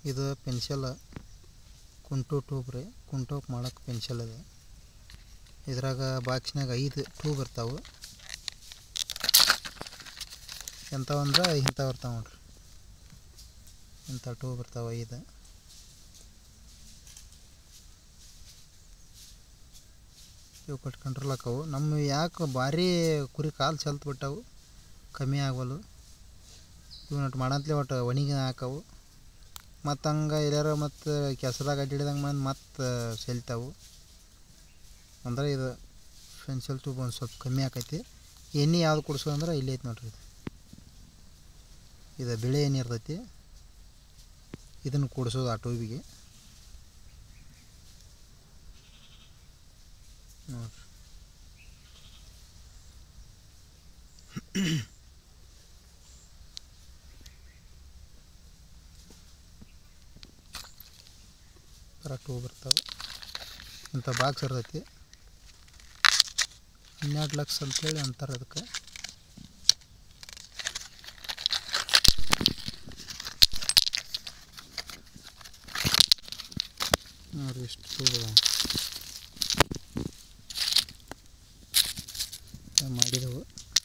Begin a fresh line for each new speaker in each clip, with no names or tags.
ಇದು ಪೆನ್ಸಿಲ್ ಕುಂಟು ಟ್ಯೂಬ್ ರೀ ಕುಂಟೋಕ್ ಮಾಡಕ್ಕೆ ಪೆನ್ಸಿಲ್ ಇದೆ ಇದ್ರಾಗ ಬಾಕ್ಸ್ನಾಗ ಐದು ಟ್ಯೂಬ್ ಇರ್ತಾವೆ ಎಂಥವಂದ್ರೆ ಇಂಥವು ಇರ್ತಾವೆ ನೋಡ್ರಿ ಇಂಥ ಟ್ಯೂಬ್ ಇರ್ತಾವೆ ಐದು ಇವು ಕಟ್ ಕಂಟ್ರೋಲ್ ಆಕವು ನಮ್ಮ ಯಾಕೆ ಭಾರಿ ಕುರಿ ಕಾಲು ಚಲ್ತ್ ಬಿಟ್ಟವು ಕಮ್ಮಿ ಆಗವಲ್ಲು ಇವು ಒಟ್ಟು ಮಾಡಂತ್ಲೆ ಒಟ್ಟು ಒಣಗಿ ಹಾಕವು ಮತ್ತು ಹಂಗೆ ಎಲ್ಲಾರ ಮತ್ತು ಕೆಸರಾಗ ಅಡ್ಡಿಡ್ದಂಗೆ ಮಾಡಿ ಮತ್ತೆ ಸೆಲ್ತಾವು ಅಂದ್ರೆ ಇದು ಪೆನ್ಸಿಲ್ ಟ್ಯೂಬ್ ಒಂದು ಸ್ವಲ್ಪ ಕಮ್ಮಿ ಆಕೈತಿ ಎಣ್ಣೆ ಯಾವ್ದು ಕುಡ್ಸೋದು ಅಂದ್ರೆ ಇಲ್ಲಿ ಐತೆ ನೋಡ್ರಿ ಇದು ಇದು ಬಿಳೆ ಎಣ್ಣೆ ಇರ್ತೈತಿ ಇದನ್ನು ಕೂಡಿಸೋದು ಆ ಟ್ಯೂಬಿಗೆ ನೋಡ್ರಿ ಕರೆಕ್ಟ್ ಹೋಗಿ ಬರ್ತಾವೆ ಇಂಥ ಬಾಕ್ಸ್ ಇರ್ತೈತಿ ಹನ್ನೆರಡು ಲಕ್ಷ ಅಂತೇಳಿ ಅಂತಾರೆ ಅದಕ್ಕೆ ನೋಡಿರಿ ಇಷ್ಟು ಟ್ಯೂಬ್ ಅದಾವ ಮಾಡಿದೆವು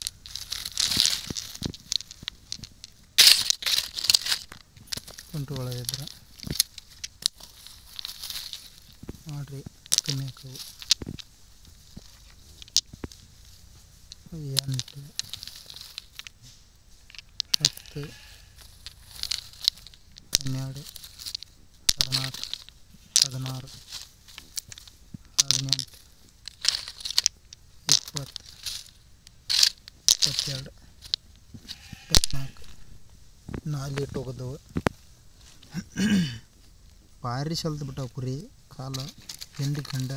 ಕುಂಟು ಒಳಗಿದ್ರೆ ನೋಡ್ರಿ ಕಮ್ಮಿ ಹಾಕವು ಎಂಟು ಹತ್ತು ಹನ್ನೆರಡು ಹದಿನಾಲ್ಕು ಹದಿನಾರು ಹದಿನೆಂಟು ಇಪ್ಪತ್ತು ಇಪ್ಪತ್ತೆರಡು ಇಪ್ಪತ್ತ್ನಾಲ್ಕು ನಾಲ್ಕು ಇಟ್ಟು ಹೋಗೋದವು ಭಾರಿ ಸಲ್ತು ಬಿಟ್ಟವು ಕುರಿ ಕಾಲು ಹಿಂಡಿ ಗಂಡ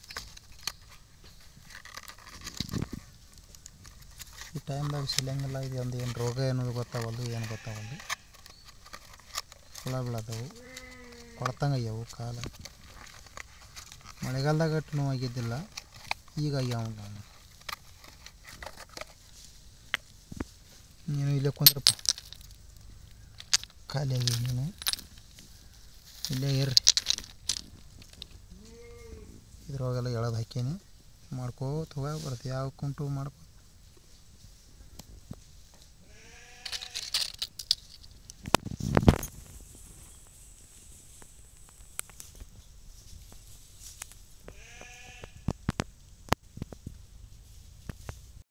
ಈ ಟೈಮ್ದಾಗ ಸಿಲಂಗಿಲ್ಲ ಇದು ಒಂದು ಏನು ರೋಗ ಅನ್ನೋದು ಗೊತ್ತಾಗಲ್ದು ಏನು ಗೊತ್ತಾಗಲ್ದು ಹುಳ ಬೀಳದವು ಕೊಳ್ತಂಗೆ ಆಗ್ಯಾವು ಕಾಲು ಮಳೆಗಾಲದಾಗ ಅಷ್ಟು ನೋವಾಗಿದ್ದಿಲ್ಲ ಈಗ ಆಗ್ಯಾವ ನಾವು ನೀನು ಇಲ್ಲೇ ಕುಂದ್ರಪ್ಪ ಖಾಲಿ ಆಗಿ ನೀನು ಇಲ್ಲೇ ಇರ್ರಿ ಇದ್ರೊಳಗೆಲ್ಲ ಎಳದು ಹಾಕೀನಿ ಮಾಡ್ಕೋತ ಹೋಗ ಬರ್ತೀವಿ ಯಾವ ಕುಂಟು ಮಾಡ್ಕೊ